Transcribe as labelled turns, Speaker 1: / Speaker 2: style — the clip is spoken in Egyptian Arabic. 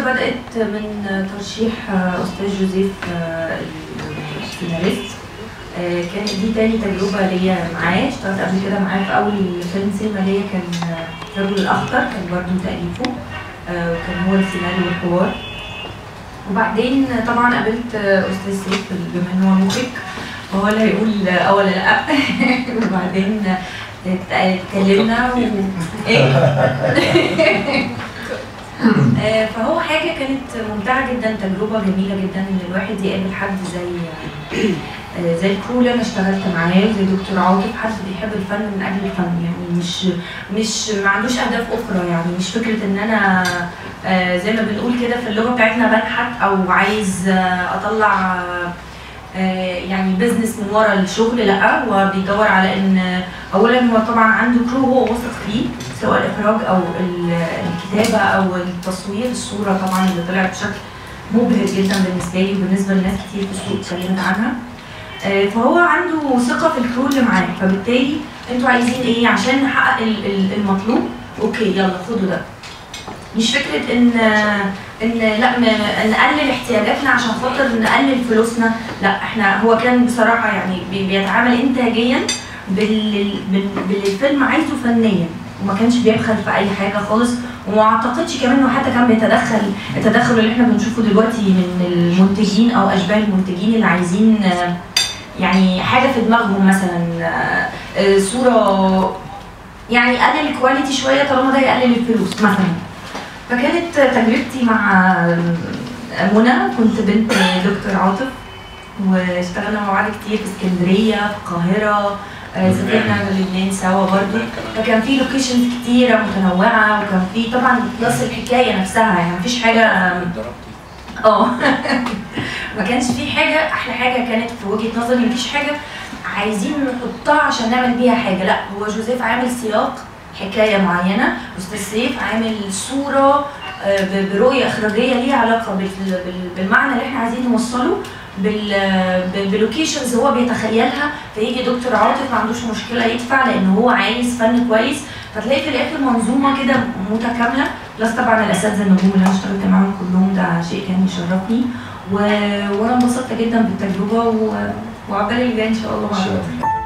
Speaker 1: بدات من ترشيح استاذ جوزيف السيناريست آه، كانت دي تاني تجربة ليا معاه اشتغلت قبل كده معاه في أول فيلم سينما ليا كان آه، رجل الأخضر كان برضه تأليفه آه، وكان هو السيناريو والحوار وبعدين طبعا قابلت آه، أستاذ سيف بما إن هو مخرج فهو اللي هيقول اه ولا لأ وبعدين آه، اتكلمنا و... ايه آه، فهو حاجة كانت ممتعة جدا تجربة جميلة جدا إن الواحد يقابل حد زي آه، زي الكرو اللي انا اشتغلت معاه زي دكتور عاطف حد بيحب الفن من اجل الفن يعني مش مش ما عندوش اهداف اخرى يعني مش فكره ان انا آه، زي ما بنقول كده في اللغه بتاعتنا بنحت او عايز آه، اطلع آه، يعني بزنس من ورا الشغل لا هو بيدور على ان اولا هو طبعا عنده كرو هو واثق فيه سواء الاخراج او ال- الكتابه او التصوير الصوره طبعا اللي طلعت بشكل مبهر جدا بالنسبه لي وبالنسبه لناس كتير في السوق اتكلمت عنها آه، فهو عنده ثقه في الكرو اللي معاه فبالتالي انتوا عايزين ايه عشان نحقق ال- ال- المطلوب اوكي يلا خدوا ده مش فكره ان ان لا م- نقلل احتياجاتنا عشان خاطر نقلل فلوسنا لا احنا هو كان بصراحه يعني بي- بيتعامل انتاجيا بال- بال- باللي الفيلم عايزه فنيا وما كانش بيبخل في اي حاجه خالص وما اعتقدش كمان انه حتى كان بيتدخل التدخل اللي احنا بنشوفه دلوقتي من المنتجين او اشباه المنتجين اللي عايزين آه، يعني حاجه في دماغهم مثلا آه، آه، صوره يعني قلل الكواليتي شويه طالما ده يقلل الفلوس مثلا فكانت تجربتي مع آه، منى كنت بنت دكتور عاطف واشتغلنا مع بعض كتير في اسكندريه في القاهره آه، سافرنا لبنان سوا برضو فكان في لوكيشنز كتيره متنوعه وكان في طبعا بلس الحكايه نفسها يعني مفيش حاجه اه ما كانش في حاجه احلى حاجه كانت في وجهه نظري مفيش حاجه عايزين نحطها عشان نعمل بيها حاجه لا هو جوزيف عامل سياق حكايه معينه استاذ سيف عامل صوره آه، ب- برؤيه اخراجيه ليها علاقه بال- بال- بالمعنى اللي احنا عايزين نوصله بال- ب- بلوكيشنز هو بيتخيلها فيجي دكتور عاطف ما عندوش مشكله يدفع لان هو عايز فن كويس فتلاقي في الاخر منظومه كده متكامله بلس طبعا الاساتذه النجوم اللي انا اشتغلت معاهم كلهم ده شيء كان يشرفني و... وانا انبسطت جدا بالتجربه و... وعقبال اللي جاي ان شاء الله مع
Speaker 2: إن شاء
Speaker 1: بعض.
Speaker 2: الله.